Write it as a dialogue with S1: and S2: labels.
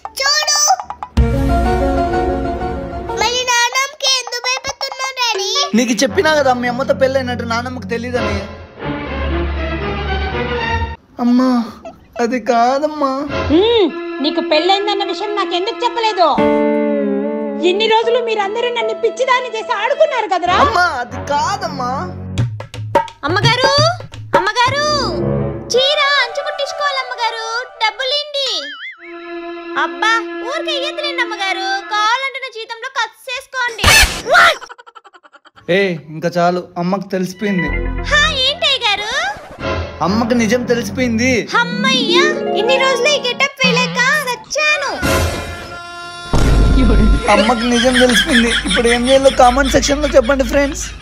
S1: చూడు మరి నాన్నమ్మకి ఎందుకు భయపడుతున్నావు డాడీ
S2: నీకు చెప్పినా కదా మీ అమ్మతో పెళ్ళైనట్టు నాన్నమ్మకు తెలియదని అమ్మా అది కాదమ్మా
S3: మ్మ్, నీకు పెళ్ళైందన్న విషయం నాకెందుకు చెప్పలేదు ఎన్ని రోజులు మీరందరూ నన్ను పిచ్చిదాన్ని చేసి ఆడుకున్నారు కదరా
S2: అమ్మా అది కాదమ్మా
S1: అమ్మగారు అమ్మగారు చీర అంచు కుట్టించుకోవాలి అమ్మగారు డబ్బులిండి అబ్బా ఊరికే ఇయ్యద్దులేండి అమ్మగారు కావాలంటే నా జీతంలో ఖర్చు చేసుకోండి
S2: ఏ ఇంకా చాలు అమ్మకు తెలిసిపోయింది
S1: హా ఏంటయ్య గారు
S2: అమ్మకి నిజం తెలిసిపోయింది
S1: అమ్మయ్యా ఇన్ని రోజులు ఈ గెటప్ వేయలేక వచ్చాను
S2: అమ్మకి నిజం తెలిసిపోయింది ఇప్పుడు ఏం చేయాలో కామెంట్ సెక్షన్ లో చెప్పండి ఫ్రెండ్స్